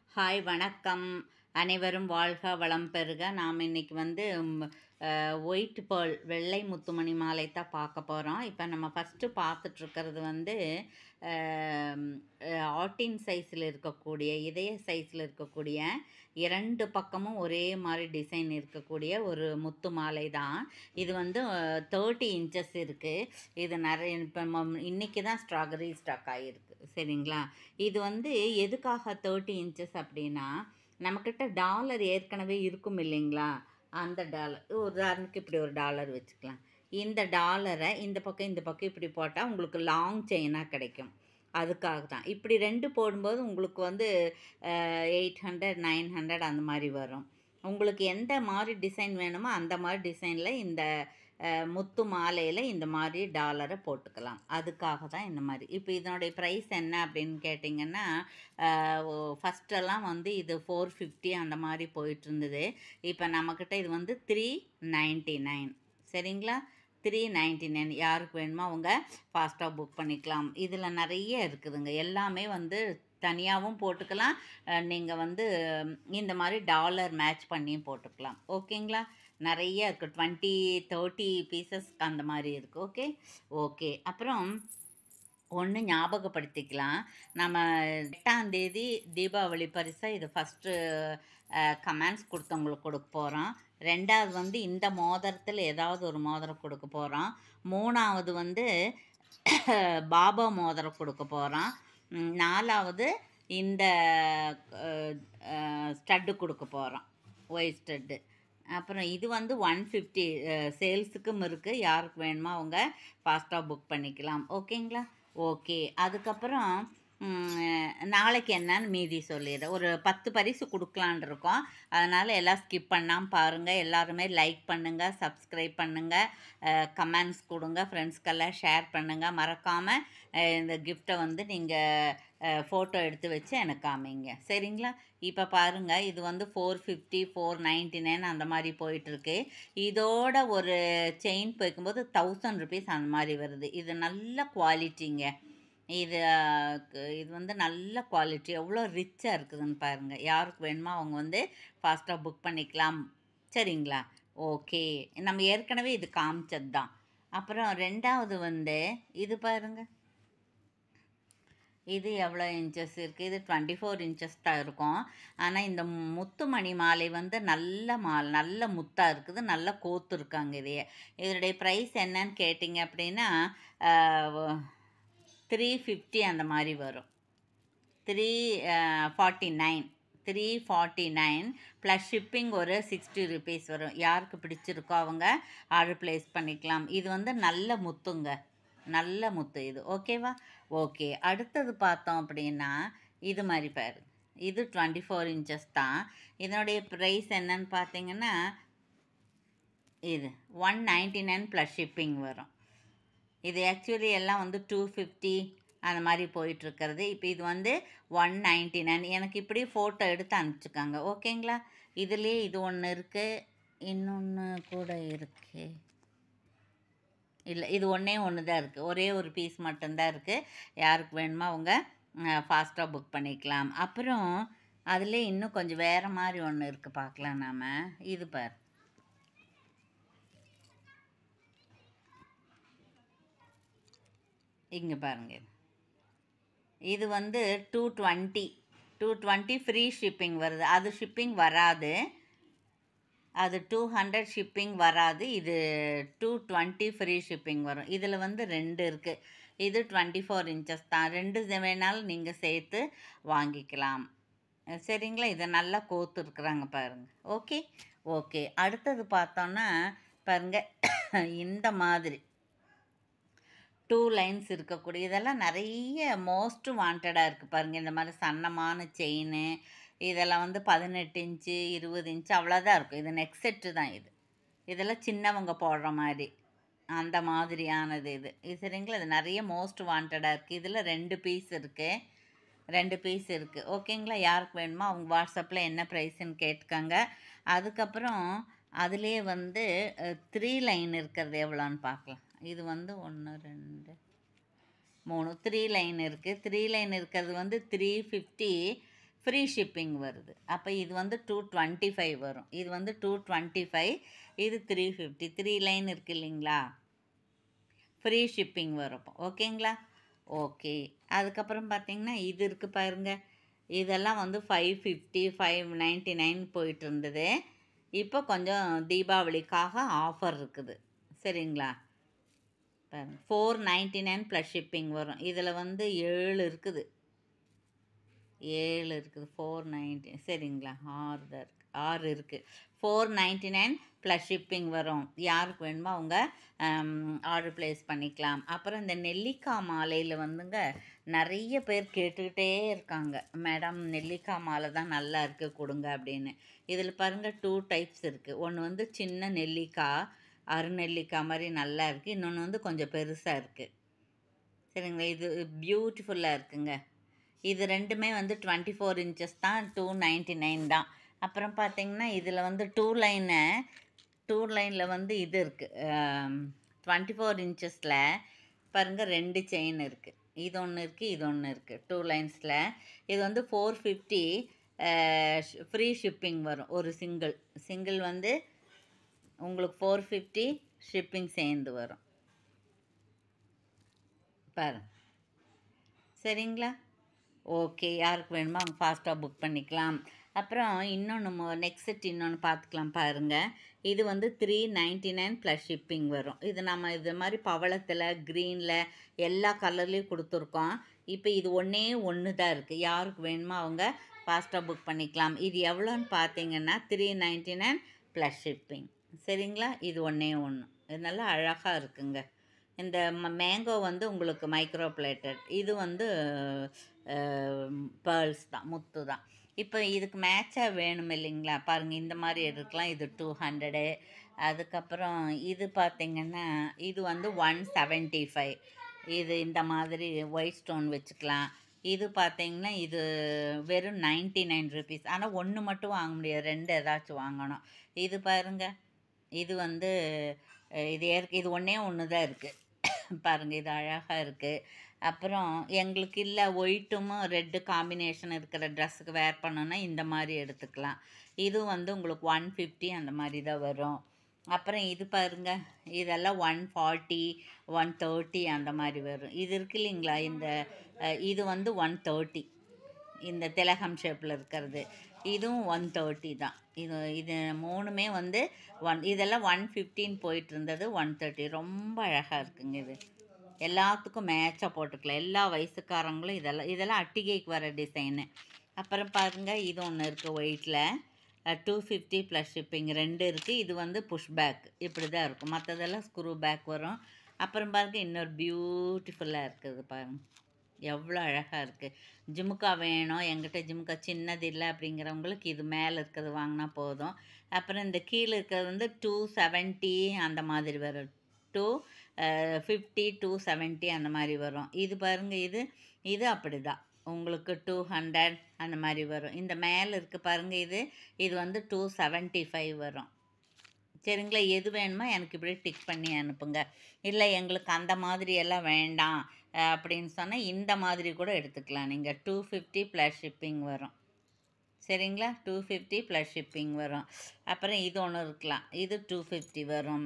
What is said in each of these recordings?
hi வணக்கம் அனைவரும் வாழ்க வளம் பெறுக நாம் இன்னைக்கு வந்து ஒயிட் பேர்ல் வெள்ளை முத்துமணி மாலை தான் பார்க்க போகிறோம் இப்போ நம்ம ஃபஸ்ட்டு பார்த்துட்ருக்கிறது வந்து ஆட்டின் சைஸில் இருக்கக்கூடிய இதய சைஸில் இருக்கக்கூடிய இரண்டு பக்கமும் ஒரே மாதிரி டிசைன் இருக்கக்கூடிய ஒரு முத்து மாலை தான் இது வந்து தேர்ட்டி இன்ச்சஸ் இருக்குது இது நிறைய இப்போ இன்றைக்கி தான் ஸ்ட்ராபெரி ஸ்டாக் ஆகிருக்கு சரிங்களா இது வந்து எதுக்காக தேர்ட்டி இன்ச்சஸ் அப்படின்னா நம்மக்கிட்ட டாலர் ஏற்கனவே இருக்கும் இல்லைங்களா அந்த டாலர் உதாரணத்துக்கு இப்படி ஒரு டாலர் வச்சுக்கலாம் இந்த டாலரை இந்த பக்கம் இந்த பக்கம் இப்படி போட்டால் உங்களுக்கு லாங் செயினாக கிடைக்கும் அதுக்காக தான் இப்படி ரெண்டு போடும்போது உங்களுக்கு வந்து எயிட் ஹண்ட்ரட் நைன் ஹண்ட்ரட் அந்த மாதிரி வரும் உங்களுக்கு எந்த மாதிரி டிசைன் வேணுமோ அந்த மாதிரி டிசைனில் இந்த முத்து மாலையில் இந்த மாதிரி டாலரை போட்டுக்கலாம் அதுக்காக தான் இந்த மாதிரி இப்போ இதனுடைய ப்ரைஸ் என்ன அப்படின்னு கேட்டிங்கன்னா ஃபஸ்ட்டெல்லாம் வந்து இது ஃபோர் ஃபிஃப்டி அந்த மாதிரி போயிட்டு இருந்தது இப்போ நம்மக்கிட்ட இது வந்து த்ரீ நைன்ட்டி நைன் சரிங்களா த்ரீ நைன்ட்டி நைன் யாருக்கு வேணுமோ அவங்க ஃபாஸ்ட்டாக புக் பண்ணிக்கலாம் இதில் நிறைய இருக்குதுங்க எல்லாமே வந்து தனியாகவும் போட்டுக்கலாம் நீங்கள் வந்து இந்த மாதிரி டாலர் மேட்ச் பண்ணியும் போட்டுக்கலாம் ஓகேங்களா நிறைய இருக்குது டுவெண்ட்டி தேர்ட்டி பீசஸ்க்கு அந்த மாதிரி இருக்குது ஓகே ஓகே அப்புறம் ஒன்று ஞாபகப்படுத்திக்கலாம் நம்ம எட்டாந்தேதி தீபாவளி பரிசாக இது ஃபஸ்ட்டு கமெண்ட்ஸ் கொடுத்தவங்களுக்கு கொடுக்க போகிறோம் ரெண்டாவது வந்து இந்த மோதிரத்தில் ஏதாவது ஒரு மோதிரம் கொடுக்க போகிறோம் மூணாவது வந்து பாபா மோதிரம் கொடுக்க போகிறோம் நாலாவது இந்த ஸ்டட்டு கொடுக்க போகிறோம் ஒயிட் ஸ்டட்டு அப்புறம் இது வந்து ஒன் ஃபிஃப்டி சேல்ஸுக்கும் இருக்குது யாருக்கு வேணுமோ அவங்க ஃபாஸ்ட்டாக புக் பண்ணிக்கலாம் ஓகேங்களா ஓகே அதுக்கப்புறம் நாளைக்கு என்னன்னு மீதி சொல்லிடுறேன் ஒரு பத்து பரிசு கொடுக்கலான் இருக்கோம் அதனால் எல்லாம் ஸ்கிப் பண்ணாமல் பாருங்கள் எல்லாருமே லைக் பண்ணுங்கள் சப்ஸ்கிரைப் பண்ணுங்கள் கமெண்ட்ஸ் கொடுங்க ஃப்ரெண்ட்ஸ்க்கெல்லாம் ஷேர் பண்ணுங்கள் மறக்காமல் இந்த கிஃப்ட்டை வந்து நீங்கள் ஃபோட்டோ எடுத்து வச்சு எனக்கு காமிங்க சரிங்களா இப்போ பாருங்கள் இது வந்து four fifty four ninety nine அந்த மாதிரி போயிட்டுருக்கு இதோட ஒரு செயின் போய்க்கும்போது தௌசண்ட் ருபீஸ் அந்த மாதிரி வருது இது நல்ல குவாலிட்டிங்க இது இது வந்து நல்ல குவாலிட்டி எவ்வளோ ரிச்சாக இருக்குதுன்னு பாருங்கள் யாருக்கு வேணுமோ அவங்க வந்து ஃபாஸ்ட்டாக புக் பண்ணிக்கலாம் சரிங்களா ஓகே நம்ம ஏற்கனவே இது காமிச்சது தான் அப்புறம் ரெண்டாவது வந்து இது பாருங்கள் இது எவ்வளோ இன்ச்சஸ் இருக்குது இது டுவெண்ட்டி ஃபோர் இன்ச்சஸ் தான் இருக்கும் ஆனால் இந்த முத்துமணி மாலை வந்து நல்ல மால் நல்ல முத்தாக இருக்குது நல்ல கோத்து இருக்காங்க இதையே இதனுடைய ப்ரைஸ் என்னன்னு கேட்டிங்க அப்படின்னா த்ரீ ஃபிஃப்டி அந்த மாதிரி வரும் three forty nine three forty nine plus shipping ஒரு சிக்ஸ்டி ருபீஸ் வரும் யாருக்கு பிடிச்சிருக்கோ அவங்க ஆர்டர் ப்ளேஸ் பண்ணிக்கலாம் இது வந்து நல்ல முத்துங்க நல்ல முத்து இது ஓகேவா ஓகே அடுத்தது பார்த்தோம் அப்படின்னா இது மாதிரி பாரு இது டுவெண்ட்டி ஃபோர் இன்ச்சஸ் தான் இதனுடைய ப்ரைஸ் என்னன்னு பார்த்தீங்கன்னா இது one ninety nine plus shipping வரும் இது ஆக்சுவலி எல்லாம் வந்து டூ ஃபிஃப்டி அந்த மாதிரி போயிட்டுருக்கிறது இப்போ இது வந்து ஒன் நைன்ட்டி நைன் எனக்கு இப்படி ஃபோட்டோ எடுத்து அனுப்பிச்சிக்காங்க ஓகேங்களா இதுலேயே இது ஒன்று இருக்குது இன்னொன்று கூட இருக்குது இல்லை இது ஒன்றே ஒன்று தான் இருக்குது ஒரே ஒரு பீஸ் மட்டும்தான் இருக்குது யாருக்கு வேணுமோ அவங்க ஃபாஸ்ட்டாக புக் பண்ணிக்கலாம் அப்புறம் அதில் இன்னும் கொஞ்சம் வேறு மாதிரி ஒன்று இருக்குது பார்க்கலாம் நாம் இது பார் இங்கே பாருங்க இது வந்து two twenty two twenty free shipping வருது அது ஷிப்பிங் வராது அது டூ ஹண்ட்ரட் ஷிப்பிங் வராது இது டூ டுவெண்ட்டி ஃப்ரீ ஷிப்பிங் வரும் இதில் வந்து ரெண்டு இருக்குது இது டுவெண்ட்டி ஃபோர் இன்ச்சஸ் தான் ரெண்டு வேணாலும் நீங்கள் சேர்த்து வாங்கிக்கலாம் சரிங்களா இதை நல்லா கோத்து இருக்கிறாங்க பாருங்கள் ஓகே ஓகே அடுத்தது பார்த்தோன்னா பாருங்கள் இந்த மாதிரி டூ லைன்ஸ் இருக்கக்கூடிய இதெல்லாம் நிறைய மோஸ்ட் வாண்டடாக இருக்குது பாருங்கள் இந்த மாதிரி சன்னமான செயின் இதெல்லாம் வந்து பதினெட்டு இன்ச்சு இருபது இன்ச்சு அவ்வளோதான் இருக்கும் இது நெக் செட்டு தான் இது இதெல்லாம் சின்னவங்க போடுற மாதிரி அந்த மாதிரியானது இது இது சரிங்களா இது நிறைய மோஸ்ட் வாண்டடாக இருக்குது இதில் ரெண்டு பீஸ் இருக்குது ரெண்டு பீஸ் இருக்குது ஓகேங்களா யாருக்கு வேணுமோ அவங்க வாட்ஸ்அப்பில் என்ன ப்ரைஸுன்னு கேட்டுக்கோங்க அதுக்கப்புறம் அதுலேயே வந்து த்ரீ லைன் இருக்கிறது எவ்வளோன்னு பார்க்கலாம் இது வந்து ஒன்று ரெண்டு மூணு த்ரீ லைன் இருக்குது த்ரீ லைன் இருக்கிறது வந்து த்ரீ ஃபிஃப்டி ஃப்ரீ ஷிப்பிங் வருது அப்போ இது வந்து டூ டுவெண்ட்டி ஃபைவ் வரும் இது வந்து டூ டுவெண்ட்டி ஃபைவ் இது த்ரீ ஃபிஃப்டி த்ரீ லைன் இருக்கு இல்லைங்களா ஃப்ரீ ஷிப்பிங் வரும் ஓகேங்களா ஓகே அதுக்கப்புறம் பார்த்தீங்கன்னா இது இருக்குது பாருங்க இதெல்லாம் வந்து five fifty five ninety nine போயிட்டு இருந்தது இப்போ கொஞ்சம் தீபாவளிக்காக ஆஃபர் இருக்குது சரிங்களா பாருங்க four ninety nine plus shipping வரும் இதில் வந்து ஏழு இருக்குது ஏழு இருக்குது ஃபோர் நைன்ட்டி சரிங்களா ஆறு தான் இருக்குது ஆறு இருக்குது four ninety nine plus shipping வரும் யாருக்கு வேணுமோ அவங்க ஆர்டர் ப்ளேஸ் பண்ணிக்கலாம் அப்புறம் இந்த நெல்லிக்காய் மாலையில் வந்துங்க நிறைய பேர் கேட்டுக்கிட்டே இருக்காங்க மேடம் நெல்லிக்காய் மாலை தான் நல்லா இருக்குது கொடுங்க அப்படின்னு இதில் பாருங்கள் டூ டைப்ஸ் இருக்குது ஒன்று வந்து சின்ன நெல்லிக்காய் அருநெல்லிக்காய் மாதிரி நல்லா இருக்குது இன்னொன்று வந்து கொஞ்சம் பெருசாக இருக்குது சரிங்களா இது பியூட்டிஃபுல்லாக இருக்குங்க இது ரெண்டுமே வந்து டுவெண்ட்டி ஃபோர் இன்ச்சஸ் தான் டூ நைன்ட்டி நைன் தான் அப்புறம் பார்த்தீங்கன்னா இதில் வந்து டூ லைனு டூ லைனில் வந்து இது இருக்குது டுவெண்ட்டி ஃபோர் இன்ச்சஸில் பாருங்கள் ரெண்டு செயின் இருக்குது இது ஒன்று இருக்குது இது ஒன்று இருக்குது டூ லைன்ஸில் இது வந்து ஃபோர் ஃபிஃப்டி ஃப்ரீ ஷிப்பிங் வரும் ஒரு சிங்கிள் சிங்கிள் வந்து உங்களுக்கு ஃபோர் ஃபிஃப்டி ஷிப்பிங் சேர்ந்து வரும் பாருங்க சரிங்களா ஓகே யாருக்கு வேணுமோ அவங்க ஃபாஸ்ட்டாக புக் பண்ணிக்கலாம் அப்புறம் இன்னொன்று நெக்ஸ்ட் செட் இன்னொன்று பார்த்துக்கலாம் பாருங்கள் இது வந்து three ninety nine plus shipping வரும் இது நம்ம இது மாதிரி பவளத்தில் க்ரீனில் எல்லா கலர்லேயும் கொடுத்துருக்கோம் இப்போ இது ஒன்றே ஒன்று தான் இருக்குது யாருக்கு வேணுமோ அவங்க ஃபாஸ்ட்டாக புக் பண்ணிக்கலாம் இது எவ்வளோன்னு பார்த்தீங்கன்னா three ninety nine plus shipping சரிங்களா இது ஒன்றே ஒன்று இது நல்லா அழகாக இருக்குங்க இந்த மேங்கோ வந்து உங்களுக்கு மைக்ரோ பிளேட்டட் இது வந்து பேர்ல்ஸ் தான் முத்து தான் இப்போ இதுக்கு மேட்சாக வேணும் இல்லைங்களா பாருங்கள் இந்த மாதிரி எடுக்கலாம் இது டூ ஹண்ட்ரடு அதுக்கப்புறம் இது பார்த்திங்கன்னா இது வந்து ஒன் செவன்ட்டி ஃபைவ் இது இந்த மாதிரி ஒயிட் ஸ்டோன் வச்சுக்கலாம் இது பார்த்தீங்கன்னா இது வெறும் நைன்ட்டி நைன் ருபீஸ் ஆனால் ஒன்று மட்டும் வாங்க முடியாது ரெண்டு ஏதாச்சும் வாங்கணும் இது பாருங்கள் இது வந்து இது ஏற்க இது ஒன்றே ஒன்று தான் இருக்குது பாருங்கள் இது அழகாக இருக்குது அப்புறம் எங்களுக்கு இல்லை ஒயிட்டும் ரெட்டு காம்பினேஷன் இருக்கிற ட்ரெஸ்ஸுக்கு வேர் பண்ணோன்னா இந்த மாதிரி எடுத்துக்கலாம் இது வந்து உங்களுக்கு ஒன் ஃபிஃப்டி அந்த மாதிரி தான் வரும் அப்புறம் இது பாருங்க இதெல்லாம் ஒன் ஃபார்ட்டி ஒன் தேர்ட்டி அந்த மாதிரி வரும் இது இருக்கு இல்லைங்களா இந்த இது வந்து ஒன் தேர்ட்டி இந்த திலகம் ஷேப்பில் இருக்கிறது இதுவும் ஒன் தேர்ட்டி தான் இது இது மூணுமே வந்து ஒன் இதெல்லாம் ஒன் ஃபிஃப்டின் போயிட்டு இருந்தது ஒன் தேர்ட்டி ரொம்ப அழகாக இருக்குங்க இது எல்லாத்துக்கும் மேட்சாக போட்டுக்கலாம் எல்லா வயசுக்காரங்களும் இதெல்லாம் இதெல்லாம் அட்டிகைக்கு வர டிசைனு அப்புறம் பாருங்கள் இது ஒன்று இருக்குது ஒயிட்டில் டூ ஃபிஃப்டி ப்ளஸ் ஷிப்பிங் ரெண்டு இருக்குது இது வந்து புஷ் பேக் இப்படி தான் இருக்கும் மற்றதெல்லாம் ஸ்க்ரூ பேக் வரும் அப்புறம் பாருங்கள் இன்னொரு பியூட்டிஃபுல்லாக இருக்குது பாருங்கள் எவ்வளோ அழகாக இருக்குது ஜிமுக்கா வேணும் எங்கிட்ட ஜிமுக்கா சின்னது இல்லை அப்படிங்கிறவங்களுக்கு இது மேலே இருக்கிறது வாங்கினா போதும் அப்புறம் இந்த கீழே இருக்கிறது வந்து டூ செவன்ட்டி அந்த மாதிரி வரும் டூ ஃபிஃப்டி டூ செவன்ட்டி அந்த மாதிரி வரும் இது பாருங்கள் இது இது அப்படி தான் உங்களுக்கு டூ ஹண்ட்ரட் அந்த மாதிரி வரும் இந்த மேலே இருக்குது பாருங்கள் இது இது வந்து டூ செவன்ட்டி ஃபைவ் வரும் சரிங்களா எது வேணுமோ எனக்கு இப்படி டிக் பண்ணி அனுப்புங்க இல்லை எங்களுக்கு அந்த மாதிரி எல்லாம் வேண்டாம் அப்படின்னு சொன்னால் இந்த மாதிரி கூட எடுத்துக்கலாம் நீங்கள் டூ ஃபிஃப்டி ப்ளஸ் ஷிப்பிங் வரும் சரிங்களா டூ ஃபிஃப்டி ப்ளஸ் ஷிப்பிங் வரும் அப்புறம் இது ஒன்று இருக்கலாம் இது டூ ஃபிஃப்டி வரும்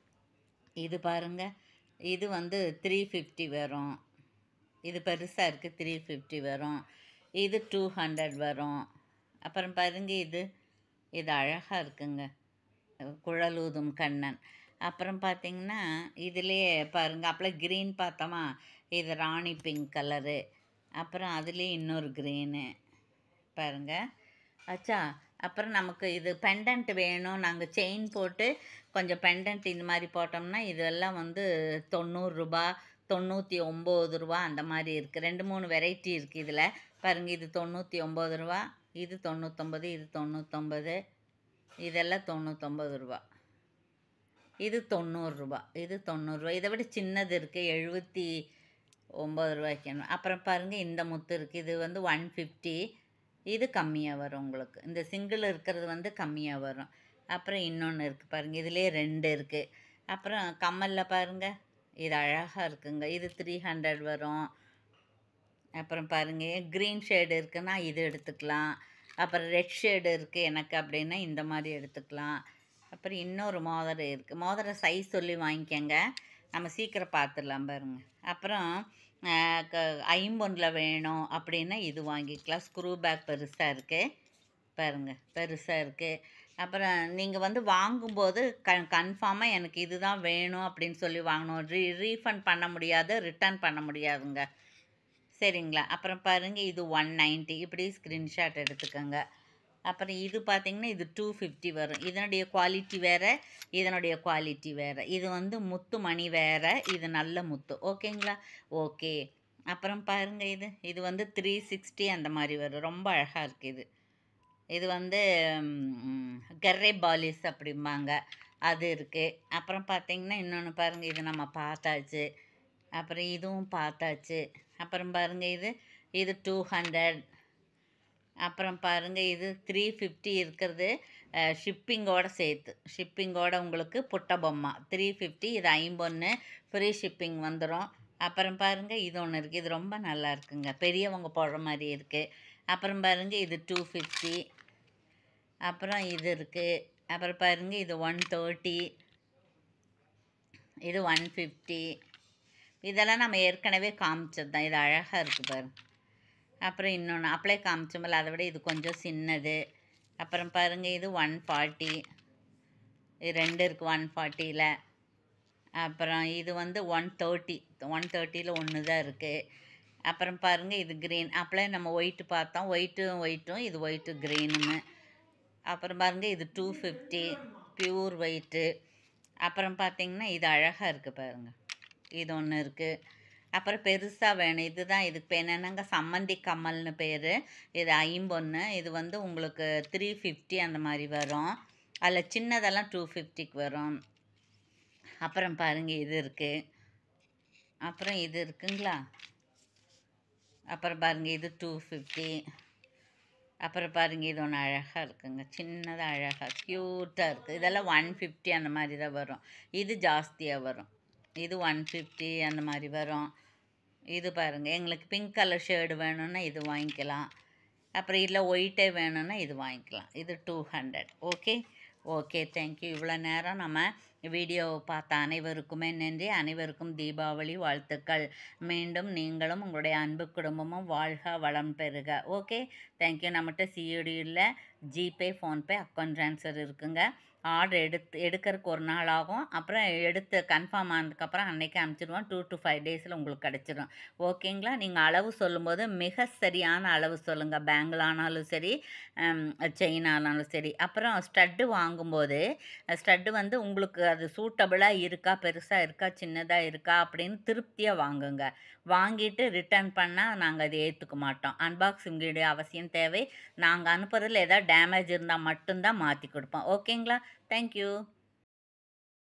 இது பாருங்கள் இது வந்து த்ரீ ஃபிஃப்டி வரும் இது பெருசாக இருக்குது த்ரீ ஃபிஃப்டி வரும் இது டூ ஹண்ட்ரட் வரும் அப்புறம் பாருங்க இது இது அழகாக இருக்குங்க குழலூதும் கண்ணன் அப்புறம் பார்த்திங்கன்னா இதுலேயே பாருங்கள் அப்போலாம் க்ரீன் பார்த்தோமா இது ராணி பிங்க் கலரு அப்புறம் அதுலேயே இன்னொரு க்ரீனு பாருங்கள் ஆச்சா அப்புறம் நமக்கு இது பெண்டன்ட் வேணும் நாங்கள் செயின் போட்டு கொஞ்சம் பெண்டன்ட் இந்த மாதிரி போட்டோம்னா இதெல்லாம் வந்து தொண்ணூறுரூபா தொண்ணூற்றி ஒம்பது ரூபா அந்த மாதிரி இருக்குது ரெண்டு மூணு வெரைட்டி இருக்குது இதில் பாருங்கள் இது தொண்ணூற்றி ஒம்பது ரூபா இது தொண்ணூற்றொம்பது இது தொண்ணூற்றொம்பது இதெல்லாம் தொண்ணூற்றொம்பது ரூபா இது தொண்ணூறுரூபா இது தொண்ணூறுரூவா இதை விட சின்னது இருக்குது எழுபத்தி ஒம்பது ரூபாய்க்கு அப்புறம் பாருங்கள் இந்த முத்து இருக்குது இது வந்து ஒன் ஃபிஃப்டி இது கம்மியாக வரும் உங்களுக்கு இந்த சிங்கிள் இருக்கிறது வந்து கம்மியாக வரும் அப்புறம் இன்னொன்று இருக்குது பாருங்கள் இதுலேயே ரெண்டு இருக்குது அப்புறம் கம்மலில் பாருங்கள் இது அழகாக இருக்குங்க இது த்ரீ ஹண்ட்ரட் வரும் அப்புறம் பாருங்கள் க்ரீன் ஷேடு இருக்குன்னா இது எடுத்துக்கலாம் அப்புறம் ரெட் ஷேடு இருக்குது எனக்கு அப்படின்னா இந்த மாதிரி எடுத்துக்கலாம் அப்புறம் இன்னொரு மோதிரம் இருக்குது மோதிரம் சைஸ் சொல்லி வாங்கிக்கோங்க நம்ம சீக்கிரம் பார்த்துடலாம் பாருங்க அப்புறம் ஐம்பொன்னில் வேணும் அப்படின்னா இது வாங்கிக்கலாம் ஸ்க்ரூ பேக் பெருசாக இருக்குது பாருங்கள் பெருசாக இருக்குது அப்புறம் நீங்கள் வந்து வாங்கும்போது க கன்ஃபார்மாக எனக்கு இதுதான் வேணும் அப்படின்னு சொல்லி வாங்கணும் ரீ ரீஃபண்ட் பண்ண முடியாது ரிட்டர்ன் பண்ண முடியாதுங்க சரிங்களா அப்புறம் பாருங்கள் இது ஒன் நைன்ட்டி இப்படி ஸ்க்ரீன்ஷாட் எடுத்துக்கோங்க அப்புறம் இது பார்த்திங்கன்னா இது டூ ஃபிஃப்டி வரும் இதனுடைய குவாலிட்டி வேறு இதனுடைய குவாலிட்டி வேறு இது வந்து முத்து மணி வேறு இது நல்ல முத்து ஓகேங்களா ஓகே அப்புறம் பாருங்கள் இது இது வந்து த்ரீ சிக்ஸ்டி அந்த மாதிரி வரும் ரொம்ப அழகாக இருக்குது இது இது வந்து ம், கர்ரே பாலிஸ் அப்படிம்பாங்க அது இருக்குது அப்புறம் பார்த்தீங்கன்னா இன்னொன்று பாருங்கள் இது நம்ம பார்த்தாச்சு அப்புறம் இதுவும் பார்த்தாச்சு அப்புறம் பாருங்கள் இது இது டூ ஹண்ட்ரட் அப்புறம் பாருங்கள் இது த்ரீ ஃபிஃப்டி இருக்கிறது ஷிப்பிங்கோட சேர்த்து ஷிப்பிங்கோட உங்களுக்கு புட்ட பொம்மா த்ரீ ஃபிஃப்டி இது ஐம்பொன்று ஃப்ரீ ஷிப்பிங் வந்துடும் அப்புறம் பாருங்கள் இது ஒன்று இருக்குது இது ரொம்ப நல்லா இருக்குங்க பெரியவங்க போடுற மாதிரி இருக்குது அப்புறம் பாருங்கள் இது டூ ஃபிஃப்டி அப்புறம் இது இருக்குது அப்புறம் பாருங்கள் இது ஒன் தேர்ட்டி இது ஒன் ஃபிஃப்டி இதெல்லாம் நம்ம ஏற்கனவே காமிச்சது தான் இது அழகாக இருக்குது பாருங்க அப்புறம் இன்னொன்று அப்ளை காமிச்சோம்ல அதை விட இது கொஞ்சம் சின்னது அப்புறம் பாருங்கள் இது ஒன் ஃபார்ட்டி இது ரெண்டு இருக்குது ஒன் ஃபார்ட்டியில் அப்புறம் இது வந்து ஒன் தேர்ட்டி ஒன் தேர்ட்டியில் ஒன்று தான் இருக்குது அப்புறம் பாருங்கள் இது க்ரீன் அப்ளை நம்ம ஒயிட்டு பார்த்தோம் ஒயிட்டும் ஒயிட்டும் இது ஒயிட்டு க்ரீனுன்னு அப்புறம் பாருங்கள் இது டூ ஃபிஃப்டி ப்யூர் ஒயிட்டு அப்புறம் பார்த்தீங்கன்னா இது அழகாக இருக்குது பாருங்கள் இது ஒன்று இருக்குது அப்புறம் பெருசாக வேணும் இதுதான் இதுக்கு பேர் என்னென்னாங்க சம்மந்தி கம்மல்னு பேர் இது ஐம்பொன்று இது வந்து உங்களுக்கு த்ரீ ஃபிஃப்டி அந்த மாதிரி வரும் அதில் சின்னதெல்லாம் டூ ஃபிஃப்டிக்கு வரும் அப்புறம் பாருங்கள் இது இருக்குது அப்புறம் இது இருக்குங்களா அப்புறம் பாருங்கள் இது டூ ஃபிஃப்டி அப்புறம் பாருங்கள் இது ஒன்று அழகாக இருக்குங்க சின்னதாக அழகாக க்யூட்டாக இருக்குது இதெல்லாம் ஒன் ஃபிஃப்டி அந்த மாதிரி தான் வரும் இது ஜாஸ்தியாக வரும் இது ஒன் ஃபிஃப்டி அந்த மாதிரி வரும் இது பாருங்கள் எங்களுக்கு பிங்க் கலர் ஷேடு வேணும்னா இது வாங்கிக்கலாம் அப்புறம் இல்லை ஒயிட்டே வேணும்னா இது வாங்கிக்கலாம் இது two hundred okay okay thank you இவ்வளோ நேரம் நம்ம வீடியோ பார்த்த அனைவருக்குமே நன்றி அனைவருக்கும் தீபாவளி வாழ்த்துக்கள் மீண்டும் நீங்களும் உங்களுடைய அன்பு குடும்பமும் வாழ்க வளம் பெறுக ஓகே தேங்க்யூ நம்மகிட்ட சிஓடி இல்லை ஜிபே ஃபோன்பே அக்கௌண்ட் ட்ரான்ஸ்ஃபர் இருக்குங்க ஆர்டர் எடுத்து எடுக்கிறதுக்கு ஒரு நாள் ஆகும் அப்புறம் எடுத்து கன்ஃபார்ம் ஆனதுக்கப்புறம் அன்னைக்கு அனுப்பிச்சிடுவோம் டூ டு ஃபைவ் டேஸில் உங்களுக்கு கிடச்சிடும் ஓகேங்களா நீங்கள் அளவு சொல்லும்போது மிக சரியான அளவு சொல்லுங்கள் பேங்கிள் ஆனாலும் சரி செயின் ஆனாலும் சரி அப்புறம் ஸ்டட்டு வாங்கும்போது ஸ்டட்டு வந்து உங்களுக்கு அது சூட்டபிளாக இருக்கா பெருசாக இருக்கா சின்னதாக இருக்கா அப்படின்னு திருப்தியாக வாங்குங்க வாங்கிட்டு ரிட்டர்ன் பண்ணால் நாங்கள் அதை ஏற்றுக்க மாட்டோம் அன்பாக்சிங் வீடியோ அவசியம் தேவை நாங்கள் அனுப்புறதுல ஏதாவது டேமேஜ் இருந்தால் மட்டும்தான் மாற்றி கொடுப்போம் ஓகேங்களா தேங்க்யூ